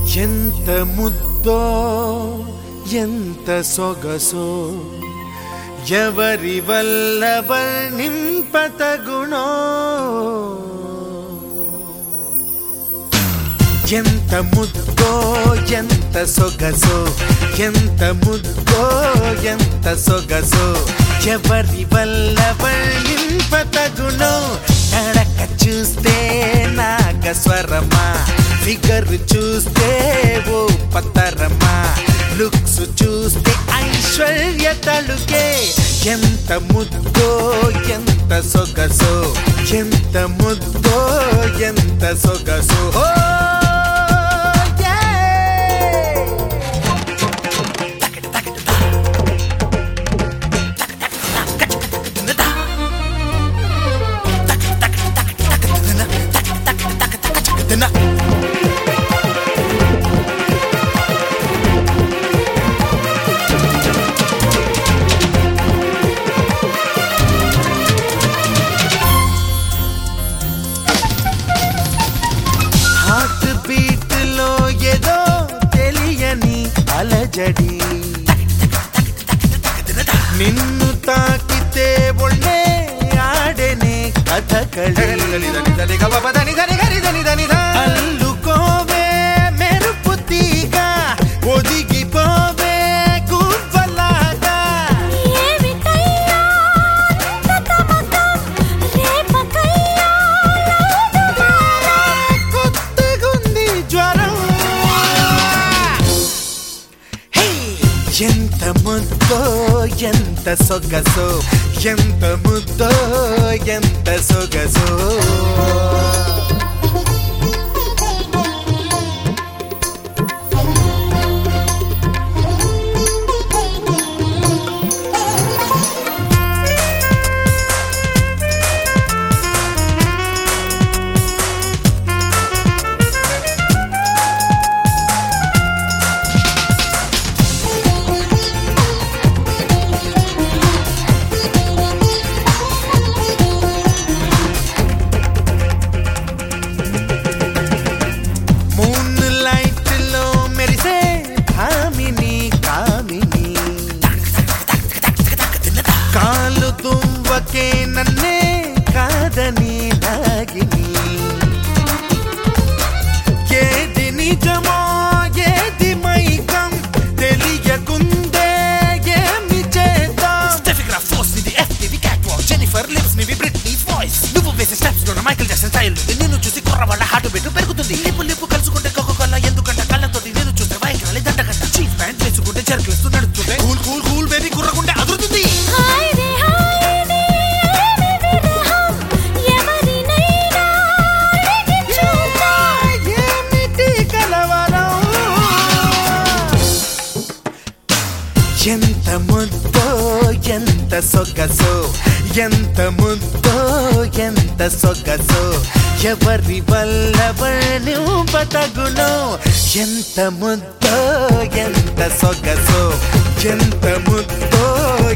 ఎంత ముద్దో ఎంత సొగసో ఎవరి వల్ల వర్ణింపతగుణో ఎంత ముద్దో ఎంత సొగసో ఎంత ముద్దో ఎంత సొగసో ఎవరి వల్ల వర్ణింపతగుణో నడక చూస్తే నాగస్వరమా ఫిగర్ చూస్తే ఓ పతరమా లుక్స్ చూస్తే ఐశ్వర్య తలుకే ఎంత ముద్దో ఎంత సొగసో ఎంత ముద్దో ఎంత సొగసో ఓ హార్ట్ బీట్ లో ఏదో తెలియని అలజడి నిన్ను తాకితే ఒళ్ళే ఆడెనే కథకళి అల్లుకోవే మెరుపు తీగ ఒదిగిపోవే గువ్వలాగా ఏమిటయ్యా తతమతం రేపకయ్యా కొత్తగుంది జ్వరం హే! ఎంత ముద్దో ఎంత సొగసో ఎంత ముద్దో ఎంత సొగసో మూన్ లైట్ లో మెరిసే కామిని కామిని కాలు దువ్వకే నన్నే కాదని నాగిని ఏది నిజమో ఏది మైకం తెలియకుందే ఏమి చేద్దాం Steffigraph Force ని FTV Catwalk జెనిఫర్ లిప్స్ ని బ్రిట్నీ వాయిస్ నువ్వు వేసే స్టెప్స్ లో మైకిల్ జాక్సన్ స్టైల్ నిన్ను చూసి కుర్ర వాళ్ళ హార్ట్ బీట్ పెరుగుతుంది లిప్పు లిప్పు కలుసుకుంటే కోకో కోలా ఎందుకంట కళ్ళతోటి నేను చూస్తే వైఖరాలి దండగంట చీఫ్ ప్యాంట్ వేసుకుంటే జర్కిలిస్తూ నడుస్తుంటే కూల్ కూల్ కూల్ బేబీ కుర్రకుంటే అదురుతుంది హాయ్ రే హాయ్ రే ఏమి విరహం ఎవరినైనా అడిగి చూద్దాం ఏమిటి కలవరం ఎంత ముద్దో ఎంత సొగసో ఎంత ముద్దో ఎంత సొగసో ఎవరి వల్ల వర్ణింపతగునో ఎంత ముద్దో ఎంత సొగసో ఎంత ముద్దో